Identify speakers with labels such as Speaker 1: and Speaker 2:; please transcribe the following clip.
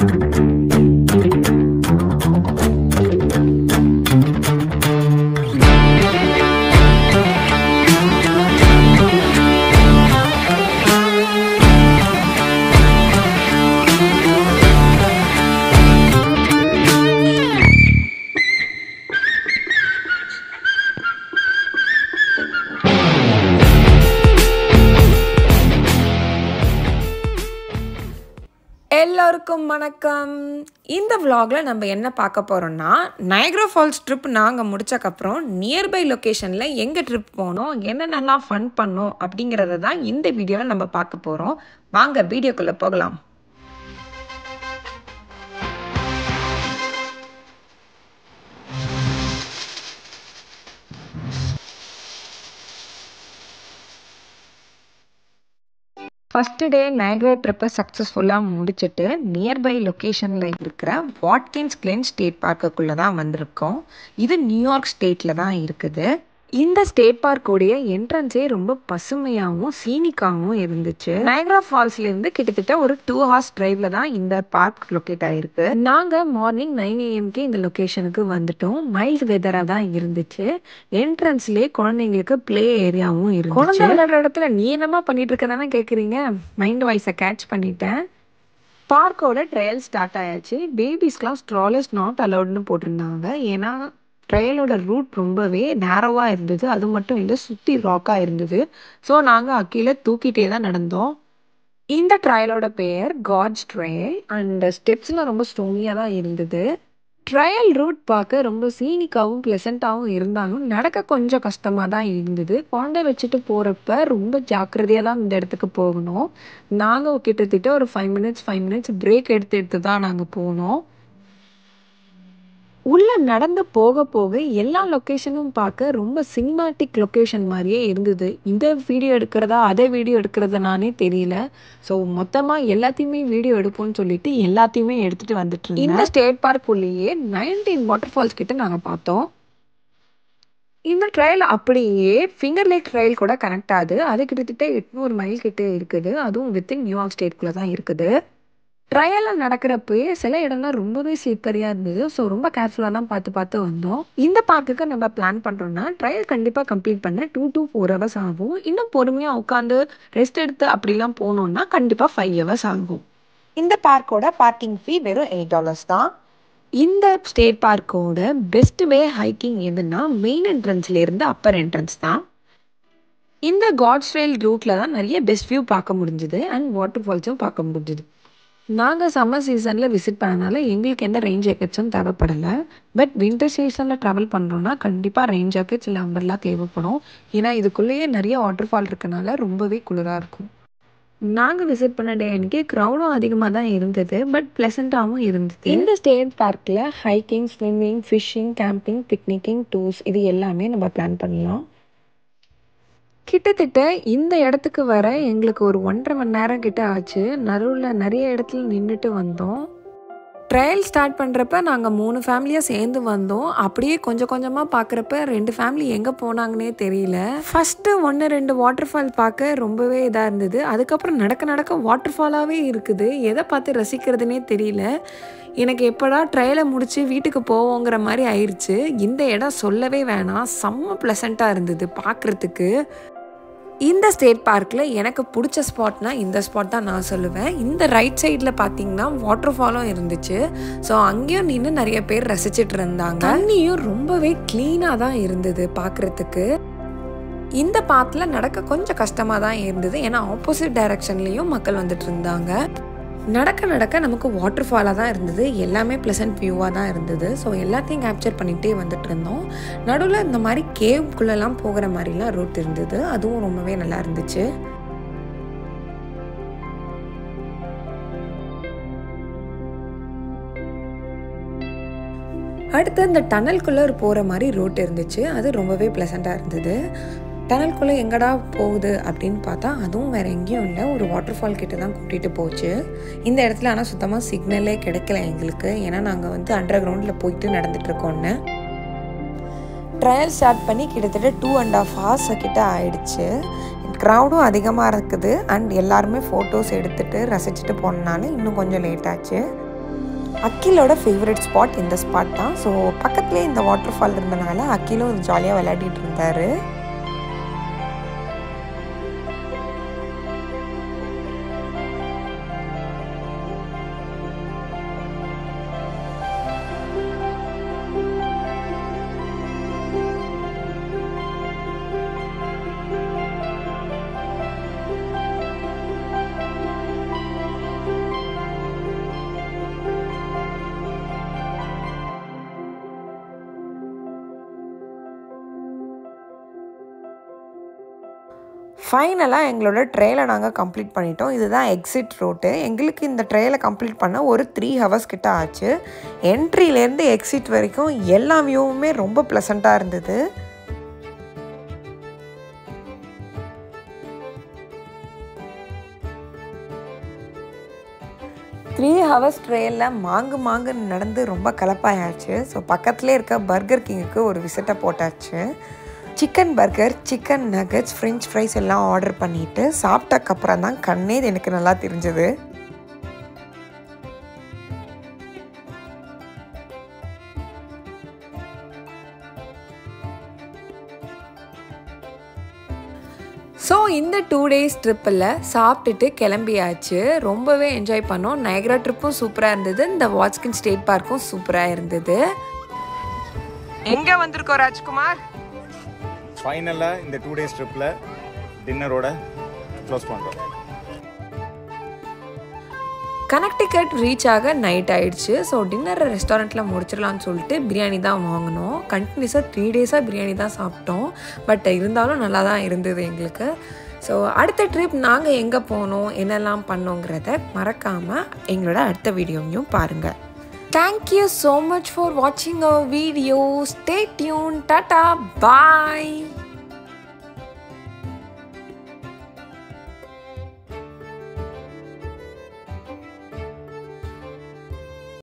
Speaker 1: எல்லோருக்கும் வணக்கம் இந்த vlogல நம்ம என்ன பார்க்க போகிறோம்னா நயக்ரா ஃபால்ஸ் ட்ரிப் நாங்கள் முடிச்சக்கப்புறம் நியர்பை லொக்கேஷனில் எங்கே ட்ரிப் போனோம் என்னென்னலாம் ஃபன் பண்ணோம் அப்படிங்கிறத தான் இந்த வீடியோவில் நம்ம பார்க்க போகிறோம் வாங்க வீடியோக்குள்ளே போகலாம் ஃபஸ்ட்டு டே நைக்ரா ட்ரிப்பை சக்ஸஸ்ஃபுல்லாக முடிச்சுட்டு நியர்பை லொக்கேஷனில் இருக்கிற வாட்கின்ஸ் கிளென் ஸ்டேட் பார்க்குக்குள்ளே தான் வந்திருக்கோம் இது நியூயார்க் ஸ்டேட்டில் தான் இருக்குது இந்த ஸ்டேட் பார்க்கோடைய என்ட்ரன்ஸே ரொம்ப பசுமையாகவும் சீனிக்காகவும் இருந்துச்சு நைக்ரா ஃபால்ஸ்லேருந்து கிட்டத்தட்ட ஒரு டூ ஹவர்ஸ் டிரைவ்ல தான் இந்த பார்க் லொக்கேட் ஆயிருக்கு நாங்கள் மார்னிங் நைன் ஏஎம்க்கு இந்த லொக்கேஷனுக்கு வந்துட்டோம் மைல்ட் வெதராக தான் இருந்துச்சு என்ட்ரன்ஸ்லேயே குழந்தைங்களுக்கு ப்ளே ஏரியாவும் இருக்கு குழந்தை விளையாடுற இடத்துல நீ என்னமா பண்ணிட்டு இருக்கதானே கேட்குறீங்க மைண்ட் வாய்ஸை கேட்ச் பண்ணிட்டேன் பார்க்கோட ட்ரையல் ஸ்டார்ட் ஆயாச்சு பேபிஸ்க்கெலாம் ஸ்ட்ராலர்ஸ் நாட் அலவுட்னு போட்டிருந்தாங்க ஏன்னா ட்ரையலோட ரூட் ரொம்பவே நேரோவாக இருந்தது அது மட்டும் இல்லை சுற்றி ராக்காக இருந்தது ஸோ நாங்கள் அக்கீழே தூக்கிட்டே தான் நடந்தோம் இந்த ட்ரையலோட பெயர் காட்ஸ் ட்ரையல் அண்ட் ஸ்டெப்ஸ்லாம் ரொம்ப ஸ்டோனியாக தான் இருந்தது ட்ரையல் ரூட் பார்க்க ரொம்ப சீனிக்காகவும் ப்ளசண்ட்டாகவும் இருந்தாலும் நடக்க கொஞ்சம் கஷ்டமாக தான் இருந்தது குழந்தை வச்சுட்டு போகிறப்ப ரொம்ப ஜாக்கிரதையாக தான் இந்த இடத்துக்கு போகணும் நாங்கள் கிட்டத்தட்ட ஒரு five minutes five minutes break எடுத்து எடுத்து தான் நாங்கள் போனோம் உள்ளே நடந்து போக போக எல்லா லொக்கேஷனும் பார்க்க ரொம்ப சினிமாட்டிக் லொக்கேஷன் மாதிரியே இருந்தது இந்த வீடியோ எடுக்கிறதா அதை வீடியோ எடுக்கிறதா நானே தெரியல ஸோ மொத்தமாக எல்லாத்தையுமே வீடியோ எடுப்போம்னு சொல்லிட்டு எல்லாத்தையுமே எடுத்துகிட்டு வந்துட்டு இருந்தேன் இந்த ஸ்டேட் பார்க் உள்ளேயே நைன்டீன் வாட்டர் ஃபால்ஸ் கிட்ட நாங்கள் பார்த்தோம் இந்த ட்ரையல் அப்படியே ஃபிங்கர் லேக் ட்ரையல் கூட கனெக்ட் ஆகுது அது கிட்டத்தட்ட எட்நூறு மைல் கிட்ட இருக்குது அதுவும் வித்தின் நியூயார்க் ஸ்டேட்குள்ளே தான் இருக்குது ட்ரையலில் நடக்கிறப்பயே சில இடம்லாம் ரொம்பவே ஸ்லிப்பரியாக இருந்தது ஸோ ரொம்ப கேர்ஃபுல்லாக தான் பார்த்து பார்த்து வந்தோம் இந்த பார்க்குக்கு நம்ம பிளான் பண்ணுறோம்னா ட்ரையல் கண்டிப்பாக கம்ப்ளீட் பண்ண டூ டு ஃபோர் ஹவர்ஸ் ஆகும் இன்னும் பொறுமையாக உட்காந்து ரெஸ்ட் எடுத்து அப்படிலாம் போனோம்னா கண்டிப்பாக ஃபைவ் ஹவர்ஸ் ஆகும் இந்த பார்க்கோட பார்க்கிங் ஃபீ வெறும் எயிட் டாலர்ஸ் தான் இந்த ஸ்டேட் பார்க்கோட பெஸ்ட் வே ஹைக்கிங் எதுன்னா மெயின் என்ட்ரன்ஸ்லேருந்து அப்பர் என்ட்ரன்ஸ் தான் இந்த காட்ஸ் ட்ரெயில் ரூட்டில் தான் நிறைய பெஸ்ட் வியூ பார்க்க முடிஞ்சுது அண்ட் வாட்டர் ஃபால்ஸும் பார்க்க முடிஞ்சுது நாங்கள் சம்மர் சீசனில் விசிட் பண்ணனால எங்களுக்கு எந்த ரெயின் ஜாக்கெட்ஸும் தேவைப்படலை பட் வின்டர் சீசனில் ட்ராவல் பண்ணுறோன்னா கண்டிப்பாக ரெயின் ஜாக்கெட்ஸ் இல்லை அம்பர்லாம் தேவைப்படும் ஏன்னா இதுக்குள்ளேயே நிறைய வாட்டர் ஃபால் இருக்கனால ரொம்பவே குளிராக இருக்கும் நாங்கள் விசிட் பண்ண டே அன்றைக்கி க்ரௌடும் அதிகமாக தான் இருந்தது பட் ப்ளசண்ட்டாகவும் இருந்தது இந்த ஸ்டேட் பார்க்கில் hiking swimming fishing camping picnicking tours இது எல்லாமே நம்ம பிளான் பண்ணலாம் கிட்டத்தட்ட இந்த இடத்துக்கு வர எங்களுக்கு ஒரு ஒன்றரை மணி நேரம் கிட்ட ஆச்சு நடுவில் நிறைய இடத்துல நின்றுட்டு வந்தோம் ட்ரையல் ஸ்டார்ட் பண்ணுறப்ப நாங்கள் மூணு ஃபேமிலியாக சேர்ந்து வந்தோம் அப்படியே கொஞ்சம் கொஞ்சமாக பார்க்குறப்ப ரெண்டு ஃபேமிலி எங்கே போனாங்கன்னே தெரியல ஃபஸ்ட்டு ஒன்று ரெண்டு வாட்டர் ஃபால் பார்க்க ரொம்பவே இதாக இருந்தது அதுக்கப்புறம் நடக்க நடக்க வாட்டர் ஃபாலாகவே இருக்குது எதை பார்த்து ரசிக்கிறதுனே தெரியல எனக்கு எப்படா ட்ரையலை முடித்து வீட்டுக்கு போவோங்கிற மாதிரி ஆயிடுச்சு இந்த இடம் சொல்லவே வேணாம் செம்ம ப்ளசண்ட்டாக இருந்தது பார்க்குறதுக்கு இந்த ஸ்டேட் பார்க்கில் எனக்கு பிடிச்ச ஸ்பாட்னா இந்த ஸ்பாட் தான் நான் சொல்லுவேன் இந்த ரைட் சைடில் பார்த்தீங்கன்னா வாட்டர் ஃபாலும் இருந்துச்சு ஸோ அங்கேயும் நின்று நிறைய பேர் ரசிச்சிட்டு இருந்தாங்க தண்ணியும் ரொம்பவே க்ளீனாக தான் இருந்தது பார்க்குறதுக்கு இந்த பாத்தில் நடக்க கொஞ்சம் கஷ்டமாக தான் இருந்தது ஏன்னா ஆப்போசிட் டைரக்ஷன்லேயும் மக்கள் வந்துட்டு இருந்தாங்க நடக்க நடக்க நமக்கு வாட்டர் ஃபாலாக தான் இருந்தது எல்லாமே ப்ளசன்ட் வியூவாக தான் இருந்தது ஸோ எல்லாத்தையும் கேப்சர் பண்ணிகிட்டே வந்துட்டு இருந்தோம் நடுவில் இந்த மாதிரி கேவ்குள்ளெல்லாம் போகிற மாதிரிலாம் ரூட் இருந்தது அதுவும் ரொம்பவே நல்லா இருந்துச்சு அடுத்து இந்த டனல்குள்ளே போகிற மாதிரி ரோட் இருந்துச்சு அது ரொம்பவே ப்ளசண்ட்டாக இருந்தது டனல்குள்ளே எங்கடா போகுது அப்படின்னு பார்த்தா அதுவும் வேறு எங்கேயும் இல்லை ஒரு வாட்டர் ஃபால் கிட்ட தான் கூட்டிகிட்டு போச்சு இந்த இடத்துல ஆனால் சுத்தமாக சிக்னலே கிடைக்கல எங்களுக்கு ஏன்னா நாங்கள் வந்து அண்டர் கிரவுண்டில் போயிட்டு நடந்துட்டுருக்கோன்னு ட்ரையல் ஸ்டார்ட் பண்ணி கிட்டத்தட்ட டூ அண்ட் ஆஃப் ஹவர்ஸ் கிட்ட ஆயிடுச்சு க்ரௌடும் அதிகமாக இருக்குது அண்ட் எல்லாருமே ஃபோட்டோஸ் எடுத்துகிட்டு ரசிச்சுட்டு போனனால இன்னும் கொஞ்சம் லேட் ஆச்சு
Speaker 2: அக்கிலோட ஃபேவரட் ஸ்பாட் இந்த ஸ்பாட் தான் ஸோ பக்கத்துலேயே இந்த வாட்டர் ஃபால் இருந்தனால அக்கிலும் ஜாலியாக விளையாடிட்டு இருந்தார் ஃபைனலாக எங்களோட ட்ரெயிலை நாங்கள் கம்ப்ளீட் பண்ணிட்டோம் இதுதான் எக்ஸிட் ரோட்டு எங்களுக்கு இந்த ட்ரெயிலை கம்ப்ளீட் பண்ண ஒரு த்ரீ ஹவர்ஸ் கிட்ட ஆச்சு என்ட்ரிலேருந்து எக்ஸிட் வரைக்கும் எல்லா வியூவுமே ரொம்ப ப்ளசண்ட்டாக இருந்தது த்ரீ ஹவர்ஸ் ட்ரெயினில் மாங்கு மாங்கு நடந்து ரொம்ப கலப்பாயாச்சு ஸோ பக்கத்துலேயே இருக்க பர்கர் கிங்குக்கு ஒரு விசிட்டை போட்டாச்சு chicken burger chicken nuggets french fries எல்லாம் ஆர்டர் பண்ணிவிட்டு சாப்பிட்டக்கப்புறம் தான் கண்ணே எனக்கு நல்லா தெரிஞ்சது ஸோ இந்த டூ டேஸ் ட்ரிப்பில் சாப்பிட்டுட்டு கிளம்பியாச்சு ரொம்பவே என்ஜாய் பண்ணோம் நயக்ரா ட்ரிப்பும் சூப்பராக இருந்தது இந்த வாட்ஸ்கின் ஸ்டேட் பார்க்கும் சூப்பராக இருந்தது எங்கே வந்திருக்கோம் ராஜ்குமார்
Speaker 3: ஃபைனலாக இந்த டூ டேஸ் ட்ரிப்பில் டின்னரோட க்ளோஸ் பண்ணுறோம்
Speaker 2: கனெக்டிகட் ரீச் ஆக நைட் ஆயிடுச்சு ஸோ டின்னரை ரெஸ்டாரண்ட்டில் முடிச்சிடலாம்னு சொல்லிட்டு பிரியாணி தான் வாங்கினோம் கண்டினியூஸாக த்ரீ டேஸாக பிரியாணி தான் சாப்பிட்டோம் பட் இருந்தாலும் நல்லா தான் இருந்தது எங்களுக்கு ஸோ அடுத்த ட்ரிப் நாங்கள் எங்கே போனோம் என்னெல்லாம் பண்ணோங்கிறத மறக்காமல் எங்களோட அடுத்த வீடியோவையும் பாருங்கள் தேங்க்யூ ஸோ மச் ஃபார் வாட்சிங் our video stay tuned tata bye